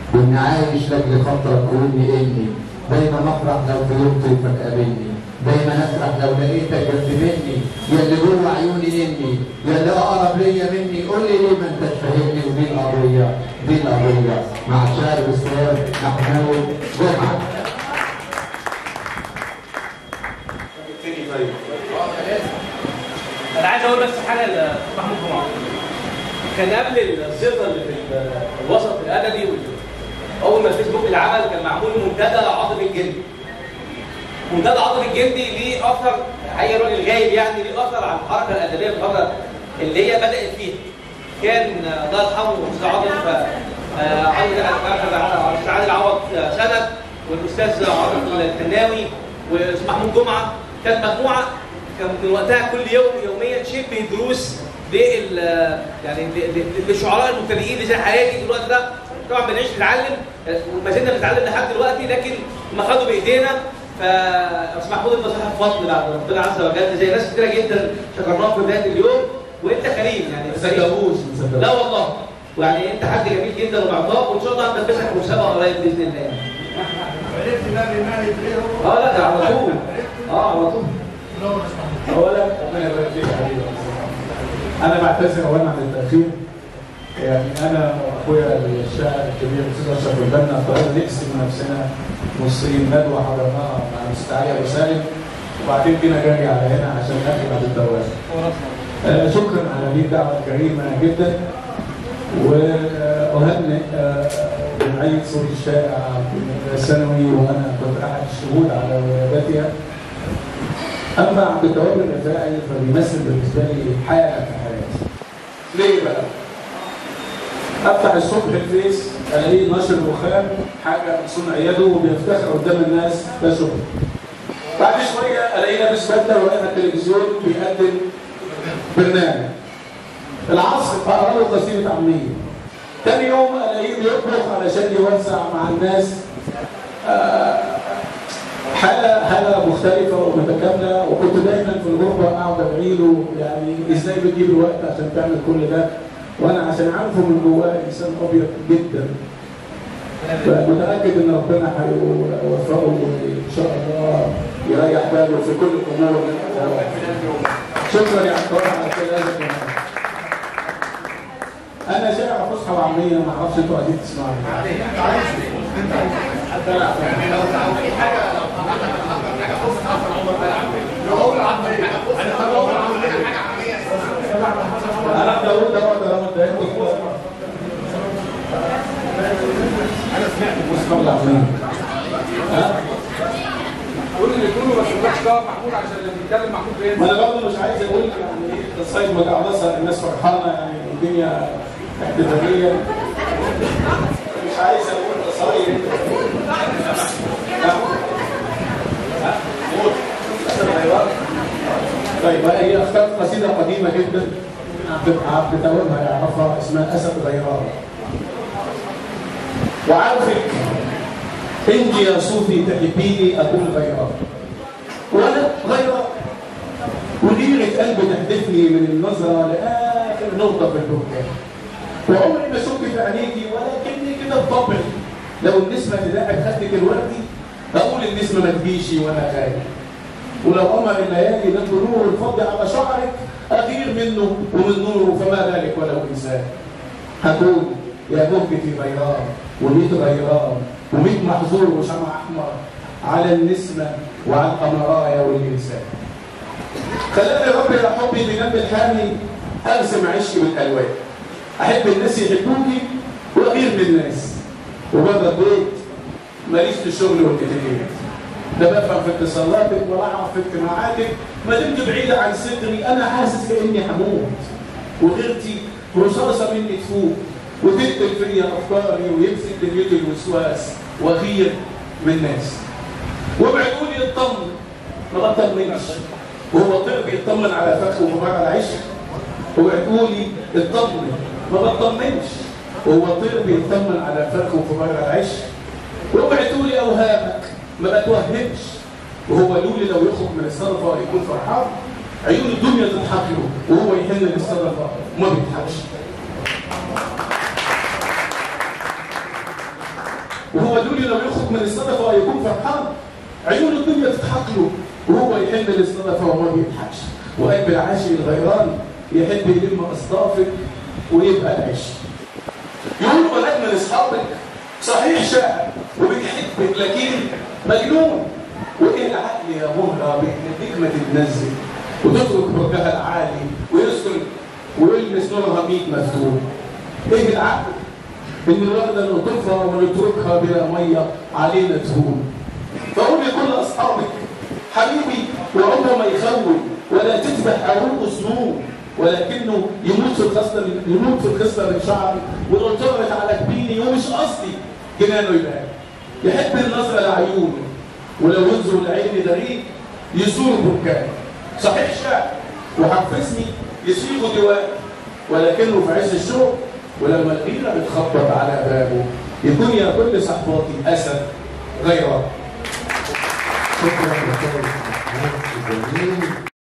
وإني عايش لأجل خاطرك وإني إني دايما أفرح لو في يوم طيفك قابلني دايما أفرح لو لقيتك جنب مني يا اللي جوه عيوني إني يا اللي أقرب ليا مني قول لي ليه ما أنتش فاهمني ودي القضية دي القضية مع الشاعر الأستاذ محمود جمعة انا عايز اقول بس حاجه لمحمود جمعه كان قبل الزيطه اللي في الوسط الادبي وال- اول ما الفيسبوك اللي عمل كان معمول منتدى عاطف الجندي منتدى عاطف الجندي ليه اثر حقيقي راجل غايب يعني ليه اثر على الحركه الادبيه في الفتره اللي هي بدات فيها كان آه، الله يرحمه الاستاذ عاطف آه، آه، عاطف الاستاذ عادل عوض آه، سند والاستاذ عاطف الفناوي والاستاذ محمود جمعه كانت مجموعه كان من وقتها كل يوم يوميا شبه دروس لل يعني ل- ل- للشعراء المبتدئين اللي زي حالاتي في الوقت ده طبعا بنعيش نتعلم وما زلنا بنتعلم لحد دلوقتي لكن هم خدوا بايدينا فاستاذ محمود انت صاحب فضل بعد ربنا عز وجل زي ناس كتيره جدا شكرناهم في بدايه اليوم وانت كريم يعني ما تصدقوش ما تصدقوش لا والله يعني انت حد جميل جدا ومعطاء وان شاء الله هنلبسك مسابقه قريب باذن الله عرفت بقى النهاية ايه هو؟ اه لا ده على طول اه على طول اولا ربنا يبارك فيك يا حبيبي انا بعتذر اولا عن التاخير يعني انا واخويا الشاعر الكبير الاستاذ اشرف البنا قررنا نقسم نفسنا نصين ندوه حضرناها مع الاستاذ علي ابو سالم وبعدين جينا جاري على هنا عشان ناخد عبد الدوام آه، شكرا على هذه الدعوه الكريمه جدا واهنئ آه، جمعيه صوت الشارع الثانوي وانا كنت احد الشهود على ولادتها اما عبد التواب الرفاعي فبيمثل بالنسبه لي حاله في حياتي ليه بقى؟ افتح الصبح الفيس الاقيه ناشر رخام حاجه من صنع يده وبيفتخر قدام الناس ده شغل بعد شويه الاقيه لابس بدله وقاعد على التلفزيون بيقدم برنامج العصر اقرا له قصيده عاميه تاني يوم الاقيه بيطبخ علشان يوزع مع الناس آه، حالة حالة مختلفة ومتكاملة وكنت دايما في الغربة اقعد ادعي له يعني ازاي بتجيب الوقت عشان تعمل كل ده وانا عشان عارفه من جواه انسان ابيض جدا فمتاكد ان ربنا هيوفقه وان شاء الله يريح باله في كل الامور شكرا يا عبد على كل هذا الكلام انا شاعر فصحى وعاميه ما اعرفش انتوا عايزين تسمعوا انت عايز انت عايز يعني لو تعمل حاجه لو عملت حاجه بص حصل عمر لو اقول عمليه انا لو اقول عمليه حاجه عمليه انا داوود ده ده لما اتضايقت انا سمعت مصطفى العظيم ها قول اللي تقوله ما تقولكش ده محمود عشان اللي بيتكلم محمود ما بينزل انا برضه مش عايز اقول يعني ايه الصيد مجعلصه الناس فرحانه يعني الدنيا احتفاليه مش عايز اقول قصايد ها؟ ها؟ قول. طيب هي اخترت قصيده قديمه جدا عبد عبد التواب هيعرفها اسمها اسد غيران وعارفك انت يا صوفي تحبيني اكون غيران وانا غيران وديرة قلبي تهدفني من النظرة لآخر نقطة في البركان وعمري ما شفت في عينيكي ولكني كده بطبعي لو النسمة تلاعب خدك الوردي أقول النسمة ما تجيش وأنا خايف ولو قمر الليالي نطل نور الفضل على شعرك أغير منه ومن نوره فما بالك ولو إنسان هقول يا مهجتي غيران وميت غيران وميت محظور وشمع أحمر على النسمة وعلى القمرايا والإنسان خلاني ربي يا حبي بجنب الحامي ارسم عشقي بالالوان احب الناس يحبوني واغير من الناس وبره البيت ماليش في الشغل والاتيكيت لا بفهم في اتصالاتك ولا اعرف في اجتماعاتك ما دمت بعيده عن صدري انا حاسس كاني هموت وغيرتي رصاصه مني تفوق وتقتل فيا افكاري ويمسك دنيتي الوسواس واغير من الناس وابعدوا لي اطمن ما بطمنش وهو طير بيطمن على فخ وفراغ على عشق وبتقول لي اطمن ما بطمنش وهو طير بيطمن على فخ وفراغ على عشق وابعتوا لي اوهامك ما بتوهمش وهو لولي لو يخرج من الصدفه يكون فرحان عيون الدنيا تضحك له وهو يحن للصدفه وما بيضحكش هو دول لو يخرج من الصدفه هيكون فرحان عيون الدنيا تضحك له وهو يحب الصدفه وما بيضحكش وقلب العاشق الغيران يحب يلم اصدافك ويبقى العيش يقول ولد من اصحابك صحيح شاعر وبيحبك لكن مجنون وايه العقل يا مهرة بيديك ما تتنزل وتترك برجها العالي ويسكن ويلمس نورها 100 مفتوح ايه العقل ان الوردة نطفها ونتركها بلا ميه علينا تهون فقول لكل اصحابك حبيبي وعمره ما يخون ولا تذبح عروق سنون ولكنه يموت في الخصله يموت في الخصله من شعري ولو طلعت على جبيني ومش قصدي جنانه يبان يحب النظره لعيونه ولو ينظر لعيني غريب يزور بركان صحيح شاعر وحفزني يصيغ دواء ولكنه في عز الشوق ولما الغيره بتخبط على بابه يكون يا كل صحباتي اسد غيره شكرا لكل الجميل